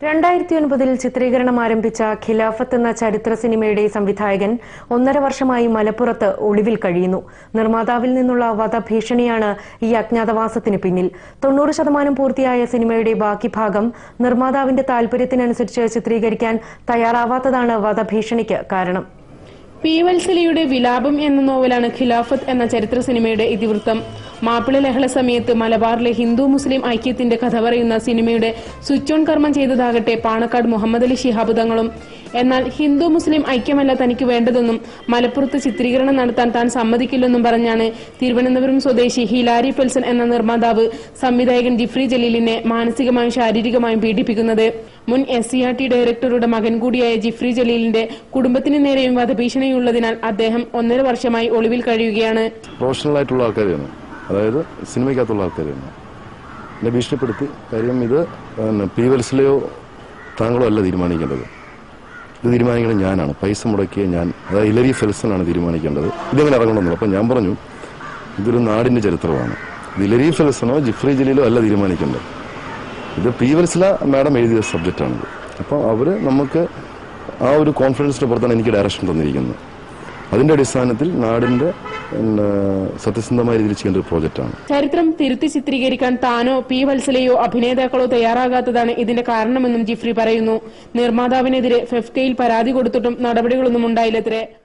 രണ്ടായിരത്തി ഒൻപതിൽ ചിത്രീകരണം ആരംഭിച്ച ഖിലാഫത്ത് എന്ന ചരിത്ര സിനിമയുടെ സംവിധായകൻ ഒന്നര വർഷമായി മലപ്പുറത്ത് ഒളിവിൽ കഴിയുന്നു നിർമ്മാതാവിൽ നിന്നുള്ള വധഭീഷണിയാണ് ഈ അജ്ഞാതവാസത്തിന് പിന്നിൽ തൊണ്ണൂറ് ശതമാനം പൂർത്തിയായ സിനിമയുടെ ബാക്കി ഭാഗം നിർമ്മാതാവിന്റെ താൽപര്യത്തിനനുസരിച്ച് ചിത്രീകരിക്കാൻ തയ്യാറാവാത്തതാണ് വധഭീഷണിക്ക് കാരണം പി വത്സലയുടെ വിലാപം എന്ന നോവലാണ് ഖിലാഫത്ത് എന്ന ചരിത്ര സിനിമയുടെ ഇതിവൃത്തം മാപ്പിള ലഹള സമയത്ത് മലബാറിലെ ഹിന്ദു മുസ്ലിം ഐക്യത്തിന്റെ കഥ പറയുന്ന സിനിമയുടെ സ്വിച്ച് ഓൺ കർമ്മം ചെയ്തതാകട്ടെ പാണക്കാട് മുഹമ്മദ് അലി ശിഹാബ് തങ്ങളും എന്നാൽ ഹിന്ദു മുസ്ലിം ഐക്യമല്ല തനിക്ക് വേണ്ടതെന്നും മലപ്പുറത്ത് ചിത്രീകരണം നടത്താൻ താൻ സമ്മതിക്കില്ലെന്നും പറഞ്ഞാണ് തിരുവനന്തപുരം സ്വദേശി ഹിലാരി ഫെൽസൺ എന്ന നിർമ്മാതാവ് സംവിധായകൻ ജിഫ്രി ജലീലിനെ മാനസികമായും ശാരീരികമായും പീഡിപ്പിക്കുന്നത് മുൻ എസ് സി ആർ ടി ഡയറക്ടറുടെ മകൻ കൂടിയായ ജിഫ്രി ജലീലിന്റെ കുടുംബത്തിന് നേരെയും വധഭീഷണിയുള്ളതിനാൽ അദ്ദേഹം ഒന്നര വർഷമായി ഒളിവിൽ കഴിയുകയാണ് പ്രൊഫഷണൽ ആയിട്ടുള്ള ആൾക്കാരെയാണ് അതായത് സിനിമയ്ക്കകത്തുള്ള ആൾക്കാരെയാണ് എന്നെ ഭീഷണിപ്പെടുത്തി കാര്യം ഇത് പിന്നെ പി വത്സലയോ താങ്കളോ അല്ല തീരുമാനിക്കേണ്ടത് ഇത് തീരുമാനിക്കേണ്ടത് ഞാനാണ് പൈസ മുടക്കിയ ഞാൻ അതായത് ഇലരി ഫെൽസനാണ് തീരുമാനിക്കേണ്ടത് ഇതെങ്ങനെ ഇറങ്ങണമെന്നുള്ളത് അപ്പം ഞാൻ പറഞ്ഞു ഇതൊരു നാടിന്റെ ചരിത്രമാണ് ഇത് ഇലരി ഫെൽസനോ ജിഫ്രി ജലീലോ അല്ല തീരുമാനിക്കേണ്ടത് ഇത് പി വത്സല മാഡം എഴുതിയ സബ്ജക്റ്റാണിത് അപ്പം അവർ നമുക്ക് ആ ഒരു കോൺഫിഡൻസിന്റെ പുറത്താണ് എനിക്ക് ഡയറക്ഷൻ തന്നിരിക്കുന്നത് അതിന്റെ അടിസ്ഥാനത്തിൽ നാടിന്റെ പിന്നെ, സത്യസന്ധമായ രീതിയിൽ ചെയ്യേണ്ട ഒരു പ്രോജക്റ്റാണ് ചരിത്രം തിരുത്തി ചിത്രീകരിക്കാൻ താനോ പി വത്സലയോ അഭിനേതാക്കളോ തയ്യാറാകാത്തതാണ് ഇതിന്റെ കാരണമെന്നും ജിഫ്രി പറയുന്നു നിർമ്മാതാവിനെതിരെ ഫെഫ്കയിൽ പരാതി കൊടുത്തിട്ടും നടപടികളൊന്നും ഉണ്ടായില്ലത്രേ